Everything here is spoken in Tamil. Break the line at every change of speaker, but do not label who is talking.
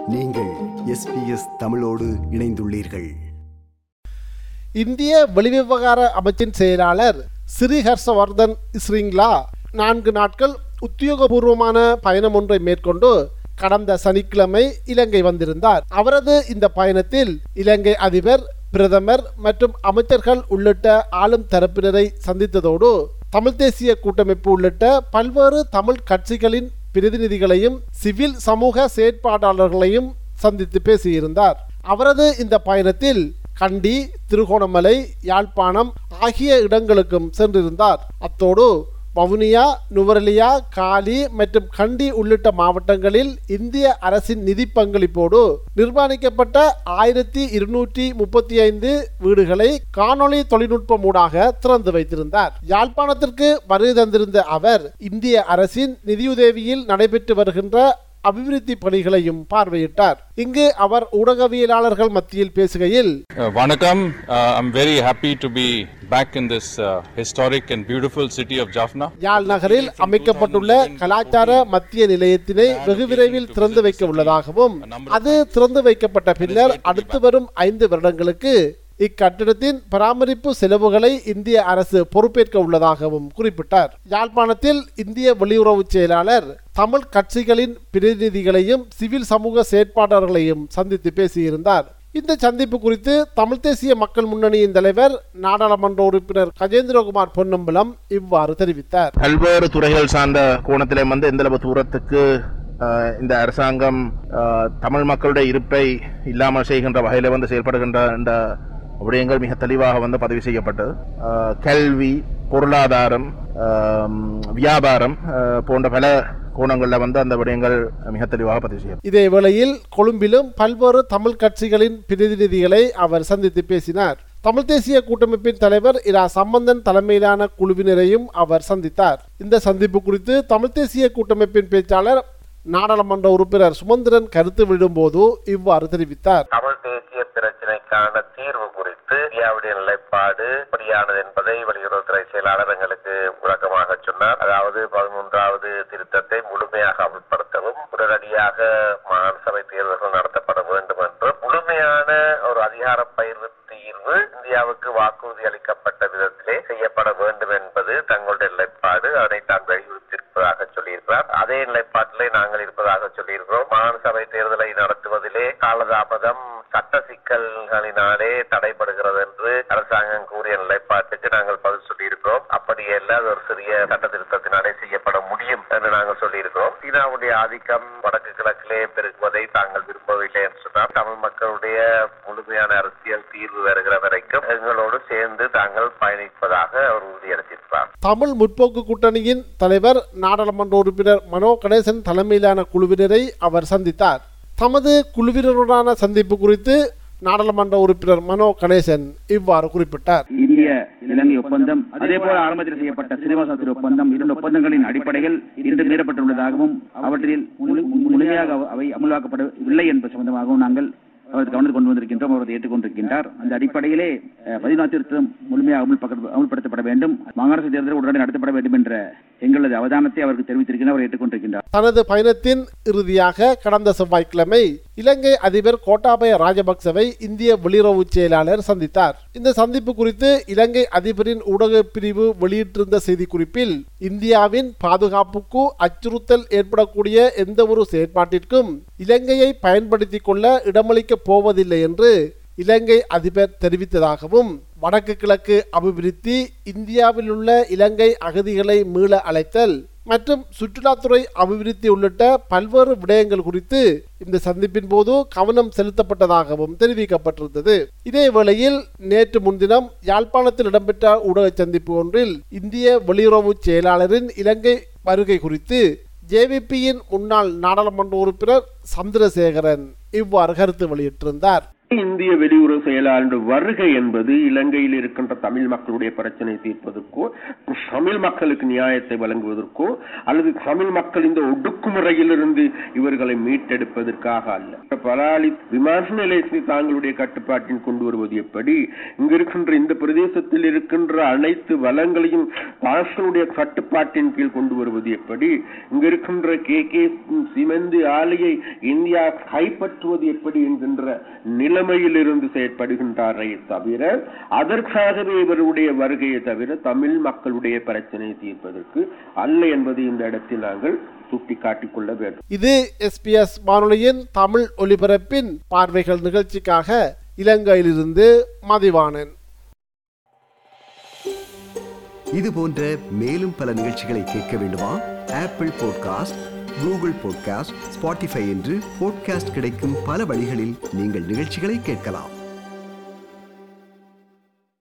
நீங்கள் எஸ்பிஎஸ் தமிழோடு இணைந்துள்ளீர்கள்
இந்திய வெளிவிவகார அமைச்சின் செயலாளர் ஸ்ரீ ஹர்ஷவர்தன் ஸ்ரிங்லா நான்கு நாட்கள் உத்தியோகபூர்வமான பயணம் ஒன்றை மேற்கொண்டு கடந்த சனிக்கிழமை இலங்கை வந்திருந்தார் அவரது இந்த பயணத்தில் இலங்கை அதிபர் பிரதமர் மற்றும் அமைச்சர்கள் உள்ளிட்ட ஆளும் தரப்பினரை சந்தித்ததோடு தமிழ் தேசிய கூட்டமைப்பு உள்ளிட்ட பல்வேறு தமிழ் கட்சிகளின் பிரதிநிதிகளையும் சிவில் சமூக செயற்பாட்டாளர்களையும் சந்தித்து பேசியிருந்தார் அவரது இந்த பயணத்தில் கண்டி திருகோணமலை யாழ்ப்பாணம் ஆகிய இடங்களுக்கும் சென்றிருந்தார் அத்தோடு வவுனியா நுவரெலியா காலி மற்றும் கண்டி உள்ளிட்ட மாவட்டங்களில் இந்திய அரசின் நிதி பங்களிப்போடு நிர்மாணிக்கப்பட்ட ஆயிரத்தி இருநூற்றி முப்பத்தி ஐந்து வீடுகளை காணொளி தொழில்நுட்பமூடாக திறந்து வைத்திருந்தார் யாழ்ப்பாணத்திற்கு வருகை தந்திருந்த அவர் இந்திய அரசின் நிதியுதவியில் நடைபெற்று வருகின்ற அபிவிருத்தி பணிகளையும் பார்வையிட்டார் இங்கு அவர் ஊடகவியலாளர்கள் மத்தியில் பேசுகையில்
Uh, Vanakkam, uh, I'm very happy to be back in this uh, historic and beautiful city of Jaffna.
யாழ் நகரில் அமைக்கப்பட்டுள்ள கலாச்சார மத்திய நிலையத்தினை வெகு விரைவில் திறந்து வைக்க உள்ளதாகவும் அது திறந்து வைக்கப்பட்ட பின்னர் அடுத்து வரும் ஐந்து வருடங்களுக்கு இக்கட்டிடத்தின் பராமரிப்பு செலவுகளை இந்திய அரசு பொறுப்பேற்க உள்ளதாகவும் குறிப்பிட்டார் யாழ்ப்பாணத்தில் இந்திய வெளியுறவு செயலாளர் தமிழ் கட்சிகளின் பிரதிநிதிகளையும் சிவில் சமூக செயற்பாட்டாளர்களையும் சந்தித்து பேசியிருந்தார் இந்த சந்திப்பு குறித்து தமிழ் தேசிய மக்கள் முன்னணியின் தலைவர் நாடாளுமன்ற உறுப்பினர் கஜேந்திரகுமார் பொன்னம்பலம் இவ்வாறு தெரிவித்தார்
பல்வேறு துறைகள் சார்ந்த கோணத்திலே வந்து எந்தளவு தூரத்துக்கு அஹ், இந்த அரசாங்கம் அஹ், தமிழ் மக்களுடைய இருப்பை இல்லாமல் செய்கின்ற வகையில் வந்து செயல்படுகின்ற இந்த விடயங்கள் மிக தெளிவாக வந்து பதிவு செய்யப்பட்டது அஹ், கல்வி பொருளாதாரம் அஹ், வியாபாரம் அஹ், போன்ற பல கோணங்களில் வந்து அந்த விடயங்கள் மிக தெளிவாக பதிவு செய்யப்பட்டது
இதே வேளையில் கொழும்பிலும் பல்வேறு தமிழ் கட்சிகளின் பிரதிநிதிகளை அவர் சந்தித்து பேசினார் தமிழ் தேசிய கூட்டமைப்பின் தலைவர் இரா சம்பந்தன் தலைமையிலான குழுவினரையும் அவர் சந்தித்தார் இந்த சந்திப்பு குறித்து தமிழ் தேசிய கூட்டமைப்பின் பேச்சாளர் நாடாளுமன்ற உறுப்பினர் சுமந்திரன் கருத்து விடும்போது இவ்வாறு தெரிவித்தார்
தமிழ் தேசிய பிரச்சினைக்கான தீர்வு குறித்து இந்தியாவுடைய நிலைப்பாடு எப்படியானது என்பதை வெளியுறவுத்துறை செயலாளர் எங்களுக்கு விளக்கமாக சொன்னார் அதாவது பதிமூன்றாவது திருத்தத்தை முழுமையாக அமல்படுத்தவும் உடனடியாக மாகாண சபை தேர்தல்கள் நடத்தப்பட வேண்டும் என்றும் முழுமையான ஒரு அதிகார பயிர்வு தீர்வு இந்தியாவுக்கு வாக்குறுதி அளிக்கப்பட்ட விதத்திலே செய்யப்பட வேண்டும் என்பது தங்களுடைய நிலைப்பாடு அதனை தான் வலியுறுத்தியிருப்பதாக சொல்லியிருக்கிறார் அதே நிலைப்பாட்டிலே நாங்கள் இருப்பதாக சொல்லியிருக்கிறோம் மாகாண சபை தேர்தலை நடத்துவதிலே காலதாமதம் சட்ட சிக்கல்களினாலே தடைபடுகிறது என்று அரசாங்கம் கூறிய நிலைப்பாட்டுக்கு நாங்கள் பதில் சொல்லியிருக்கிறோம் அப்படியே அல்ல அது ஒரு சிறிய சட்ட திருத்தத்தினாலே செய்யப்பட முடியும் என்று நாங்கள் சொல்லியிருக்கிறோம் சீனாவுடைய ஆதிக்கம் வடக்கு கிழக்கிலே பெருகுவதை தாங்கள் விரும்பவில்லை என்று சொன்னால் தமிழ் மக்களுடைய முழுமையான அரசியல் தீர்வு வருகிற வரைக்கும் எங்களோடு சேர்ந்து தாங்கள் பயணிப்பதாக அவர் உறுதியளித்திருக்கிறார்
தமிழ் முற்போக்கு கூட்டணியின் தலைவர் நாடாளுமன்ற உறுப்பினர் மனோ கணேசன் தலைமையிலான குழுவினரை அவர் சந்தித்தார் தமது குழுவினருடனான சந்திப்பு குறித்து நாடாளுமன்ற உறுப்பினர் மனோ கணேசன் இவ்வாறு குறிப்பிட்டார்
இந்திய இலங்கை ஒப்பந்தம் அதே போல ஆரம்பத்தில் செய்யப்பட்ட சிறுவாசத்திர ஒப்பந்தம் இரண்டு ஒப்பந்தங்களின் அடிப்படையில் இன்று மீறப்பட்டுள்ளதாகவும் அவற்றில் முழு- முழுமையாக அவ- அவை அமலாக்கப்படவில்லை என்பது சம்பந்தமாகவும் நாங்கள் அவரது கவனத்தில் கொண்டு வந்திருக்கின்றோம் அவர் அதை ஏற்றுக்கொண்டிருக்கின்றார் அந்த அடிப்படையிலே அஹ், பதினாறு திருத்தம் முழுமையாக அமல்பக்க- அமல்படுத்தப்பட வேண்டும் மாகாண சபை தேர்தல் உடனே நடத்தப்பட வேண்டும் என்ற எங்களது அவதானத்தை அவருக்கு தெரிவித்திருக்கின்ற அவர் ஏற்றுக்கொண்டிருக்கின்றார்
தனது பயணத்தின் இறுதியாக கடந்த செவ்வாய்க்கிழமை இலங்கை அதிபர் கோட்டாபய ராஜபக்சவை இந்திய வெளியுறவு செயலாளர் சந்தித்தார் இந்த சந்திப்பு குறித்து இலங்கை அதிபரின் ஊடக பிரிவு வெளியிட்டிருந்த செய்திக்குறிப்பில் இந்தியாவின் பாதுகாப்புக்கு அச்சுறுத்தல் ஏற்படக்கூடிய எந்த ஒரு செயற்பாட்டிற்கும் இலங்கையை பயன்படுத்திக் கொள்ள இடமளிக்கப் போவதில்லை என்று இலங்கை அதிபர் தெரிவித்ததாகவும் வடக்கு கிழக்கு அபிவிருத்தி இந்தியாவில் உள்ள இலங்கை அகதிகளை மீள அழைத்தல் மற்றும் சுற்றுலாத்துறை அபிவிருத்தி உள்ளிட்ட பல்வேறு விடயங்கள் குறித்து இந்த சந்திப்பின் போது கவனம் செலுத்தப்பட்டதாகவும் தெரிவிக்கப்பட்டிருந்தது இதே வேளையில் நேற்று முன்தினம் யாழ்ப்பாணத்தில் இடம்பெற்ற ஊடக சந்திப்பு ஒன்றில் இந்திய வெளியுறவு செயலாளரின் இலங்கை வருகை குறித்து ஜேவிபியின் முன்னாள் நாடாளுமன்ற உறுப்பினர் சந்திரசேகரன் இவ்வாறு கருத்து வெளியிட்டிருந்தார்
இந்திய வெளியுறவு செயலாளர் வருகை என்பது இலங்கையில் இருக்கின்ற தமிழ் மக்களுடைய பிரச்சனை தீர்ப்பதற்கோ தமிழ் மக்களுக்கு நியாயத்தை வழங்குவதற்கோ அல்லது தமிழ் மக்கள் இந்த ஒடுக்குமுறையிலிருந்து இவர்களை மீட்டெடுப்பதற்காக அல்ல பலாலி விமான நிலையத்தை தாங்களுடைய கட்டுப்பாட்டில் கொண்டு வருவது எப்படி இங்கு இருக்கின்ற இந்த பிரதேசத்தில் இருக்கின்ற அனைத்து வளங்களையும் தாங்களுடைய கட்டுப்பாட்டின் கீழ் கொண்டு வருவது எப்படி இங்கு இருக்கின்ற கே கே சிமெந்து ஆலையை இந்தியா கைப்பற்றுவது எப்படி என்கின்ற நிலைமையில் இருந்து செயற்படுகின்றாரே தவிர அதற்காகவே இவருடைய வருகையை தவிர தமிழ் மக்களுடைய பிரச்சனையை தீர்ப்பதற்கு அல்ல என்பதை இந்த இடத்தில் நாங்கள் சுட்டிக்காட்டிக் கொள்ள வேண்டும்
இது எஸ்பிஎஸ் வானொலியின் தமிழ் ஒலிபரப்பின் பார்வைகள் நிகழ்ச்சிக்காக இலங்கையிலிருந்து மதிவாணன்
இது போன்ற மேலும் பல நிகழ்ச்சிகளை கேட்க வேண்டுமா Apple podcast Google podcast Spotify என்று பாட்காஸ்ட் கிடைக்கும் பல வழிகளில் நீங்கள் நிகழ்ச்சிகளை கேட்கலாம்